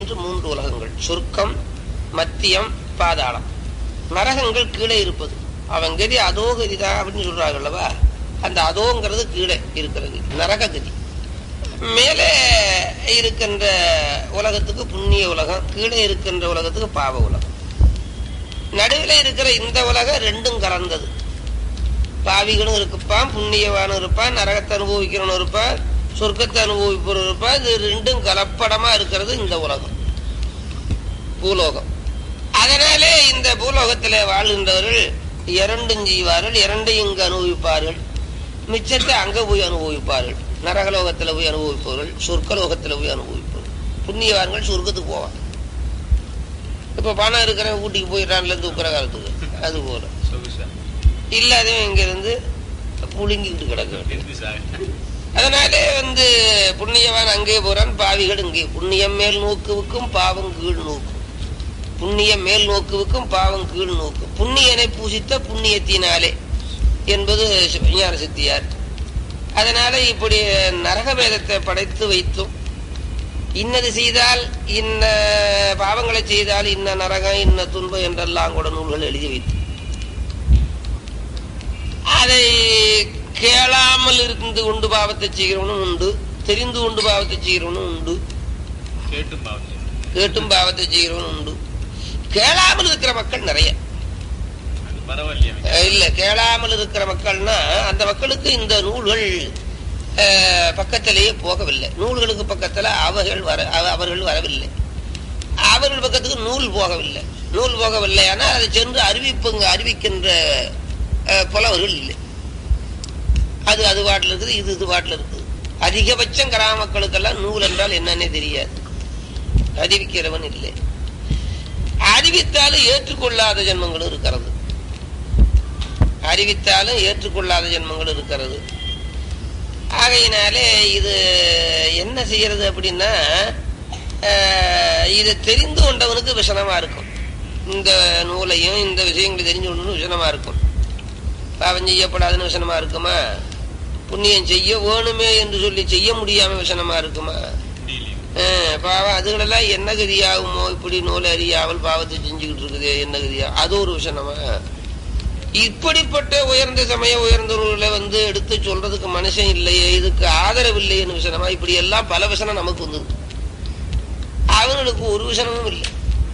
என்று மூன்று உலகங்கள் சொர்க்கம் மத்தியம் பாதாளம் நரகங்கள் கீழே இருப்பது அவன் கதி அதோ கதிதான் அப்படின்னு சொல்றாங்க அல்லவா அந்த அதோங்கிறது கீழே இருக்கிறது நரக கதி மேலே இருக்கின்ற உலகத்துக்கு புண்ணிய உலகம் கீழே இருக்கின்ற உலகத்துக்கு பாவ உலகம் நடுவில் இருக்கிற இந்த உலகம் ரெண்டும் கலந்தது பாவிகளும் இருக்குப்பான் புண்ணியவானும் இருப்பான் நரகத்தை அனுபவிக்கிறவனும் இருப்பான் சொர்க்கத்தை அனுபவிப்பவரும் இருப்பான் இது ரெண்டும் கலப்படமா இருக்கிறது இந்த உலகம் பூலோகம் அதனாலே இந்த பூலோகத்தில் வாழ்கின்றவர்கள் இரண்டும் செய்வார்கள் இரண்டையும் இங்கு அனுபவிப்பார்கள் மிச்சத்தை அங்க போய் அனுபவிப்பார்கள் நரகலோகத்தில் போய் அனுபவிப்பவர்கள் சொர்க்கலோகத்தில் போய் அனுபவிப்பவர்கள் புண்ணியவான்கள் சொர்க்கத்துக்கு போவாங்க இப்ப பணம் இருக்கிறவன் ஊட்டிக்கு போயிடறான்ல இருந்து உக்கிற காலத்துக்கு அது போல இல்லாதவன் இங்க இருந்து புழுங்கிக்கிட்டு கிடக்க வேண்டியது அதனாலே வந்து புண்ணியவான் அங்கே போறான் பாவிகள் இங்கே புண்ணியம் மேல் நோக்குவுக்கும் பாவம் கீழ் நோக்கும் புண்ணியம் மேல் நோக்குவுக்கும் பாவம் கீழ் நோக்கும் புண்ணியனை பூசித்த புண்ணியத்தினாலே என்பது ஞான சித்தியார் அதனால இப்படி நரக வேதத்தை படைத்து வைத்தும் இன்னது செய்தால் இன்ன பாவங்களை செய்தால் இன்ன நரகம் இன்ன துன்பம் என்றெல்லாம் கூட நூல்கள் எழுதி வைத்து அதை கேளாமல் இருந்து கொண்டு பாவத்தை செய்கிறவனும் உண்டு தெரிந்து கொண்டு பாவத்தை செய்கிறவனும் உண்டு கேட்டும் பாவம் கேட்டும் பாவத்தை செய்கிறவனும் உண்டு கேளாமல் இருக்கிற மக்கள் நிறைய அது பரவாயில்லையா அஹ் இல்ல கேளாமல் இருக்கிற மக்கள்னா அந்த மக்களுக்கு இந்த நூல்கள் அஹ், பக்கத்திலேயே போகவில்லை நூல்களுக்கு பக்கத்துல அவர்கள் வர அவ- அவர்கள் வரவில்லை அவர்கள் பக்கத்துக்கு நூல் போகவில்லை நூல் போகவில்லை ஆனால் அதை சென்று அறிவிப்புங்க அறிவிக்கின்ற அஹ், புலவர்கள் இல்லை அது அது பாட்டில் இருக்குது இது இது பாட்டில் இருக்குது அதிகபட்சம் கிராம மக்களுக்கெல்லாம் நூல் என்றால் என்னன்னே தெரியாது அறிவிக்கிறவன் இல்லை அறிவித்தாலும் ஏற்றுக்கொள்ளாத ஜென்மங்களும் இருக்கிறது அறிவித்தாலும் ஏற்றுக்கொள்ளாத ஜென்மங்கள் இருக்கிறது ஆகையினாலே இது என்ன செய்யறது அப்படின்னா அஹ், இதை தெரிந்து கொண்டவனுக்கு விஷனமா இருக்கும் இந்த நூலையும் இந்த விஷயங்களை தெரிஞ்சு கொண்டு விஷனமா இருக்கும் பாவம் செய்யப்படாதுன்னு விஷனமா இருக்குமா புண்ணியம் செய்ய வேணுமே என்று சொல்லி செய்ய முடியாம விஷனமா இருக்குமா முடியலையும் அஹ், பாவம் அதுகளெல்லாம் என்ன கதியாகுமோ இப்படி நூலை அறியாமல் பாவத்தை செஞ்சுக்கிட்டு இருக்குது என்ன கதியா அது ஒரு விஷனமா இப்படிப்பட்ட உயர்ந்த சமய உயர்ந்தவர்களை வந்து எடுத்து சொல்றதுக்கு மனுஷன் இல்லையே இதுக்கு ஆதரவு இல்லையேன்னு விஷனமா இப்படி எல்லாம் பல விஷனம் நமக்கு வந்தது அவனுக்கு ஒரு விஷனமும் இல்லை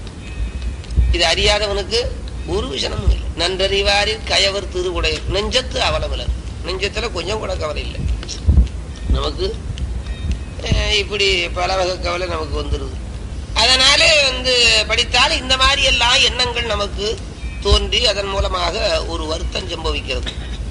இது அறியாதவனுக்கு ஒரு விஷனமும் இல்லை நன்றறிவாரில் கயவர் திருவுடையர் நெஞ்சத்து அவலவலர் நெஞ்சத்துல கொஞ்சம் கூட கவலை இல்லை நமக்கு அஹ், இப்படி பல வகை கவலை நமக்கு வந்துருது அதனாலே வந்து படித்தால் இந்த மாதிரி எல்லாம் எண்ணங்கள் நமக்கு தோன்றி அதன் மூலமாக ஒரு வருத்தம் சம்பவிக்கிறது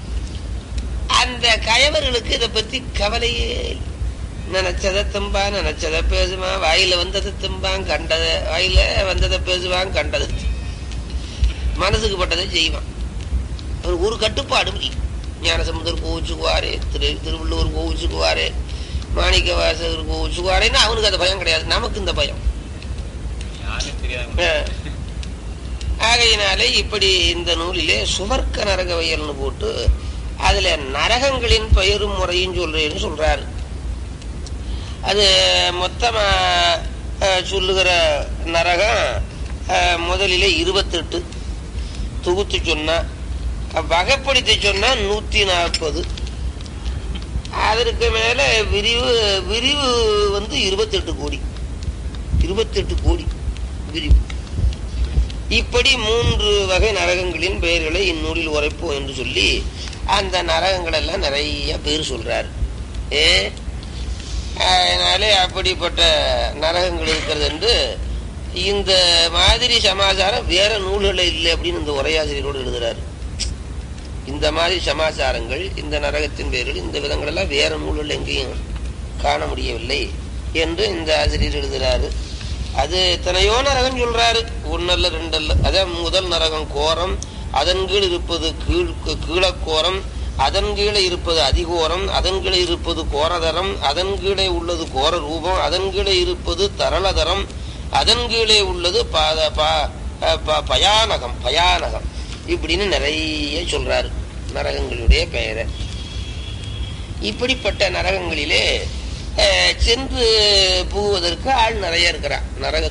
அந்த கயவர்களுக்கு இதை பத்தி கவலையே இல்லை. நினைச்சதை திம்பான் நினைச்சதை பேசுவான் வாயில வந்ததை திம்பான் கண்டதை வாயில வந்ததை பேசுவான் கண்டதை திம்- மனசுக்கு பட்டதை செய்வான் ஒரு ஒரு கட்டுப்பாடும் இல்லை ஞானசமுதர் கோவிச்சுக்குவாரே திரு திருவள்ளுவர் கோவிச்சுக்குவாரே மாணிக்க வாசகர் கோவிச்சுக்குவாரேன்னு அவனுக்கு அந்த பயம் கிடையாது நமக்கு இந்த பயம் யாரும் தெரியாத அஹ். ஆகையினாலே இப்படி இந்த நூலிலே சுவர்க்க நரக வயல்னு போட்டு அதுல நரகங்களின் பெயரும் முறையும் சொல்றேன்னு சொல்றாரு அது மொத்தமா அஹ், சொல்லுகிற நரகம் அஹ், முதலிலே இருபத்தெட்டு தொகுத்து சொன்னா வகைப்படுத்தி சொன்னா நூத்தி நாற்பது அதற்கு மேல விரிவு விரிவு வந்து இருபத்தெட்டு கோடி இருபத்தெட்டு கோடி விரிவு இப்படி மூன்று வகை நரகங்களின் பெயர்களை இந்நூலில் உரைப்போம் என்று சொல்லி அந்த நரகங்கள் எல்லாம் நிறைய பேர் சொல்றார் ஏ அதனாலே அப்படிப்பட்ட நரகங்கள் இருக்கிறது என்று இந்த மாதிரி சமாச்சாரம் வேற நூல்களில் இல்லை அப்படின்னு இந்த உரையாசிரியரோடு எழுதுறாரு இந்த மாதிரி சமாச்சாரங்கள் இந்த நரகத்தின் பெயர்கள் இந்த விதங்கள் எல்லாம் வேற நூல்கள் எங்கேயும் காண முடியவில்லை என்று இந்த ஆசிரியர் எழுதுறாரு அது எத்தனையோ நரகம் சொல்றாரு ஒன்னல்ல ரெண்டல்ல அதான் முதல் நரகம் கோரம் அதன் கீழ் இருப்பது கீழ் கீழக்கோரம் அதன் கீழே இருப்பது அதிகோரம் அதன் கீழே இருப்பது கோரதரம் அதன் கீழே உள்ளது கோர ரூபம் அதன் கீழே இருப்பது தரளதரம் அதன் கீழே உள்ளது பாத பா- ப- பயானகம் பயானகம் இப்படின்னு நிறைய சொல்றாரு நரகங்களுடைய பெயரை இப்படிப்பட்ட நரகங்களிலே அஹ், சென்று புகுவதற்கு ஆள் நிறைய இருக்கிறான் நரக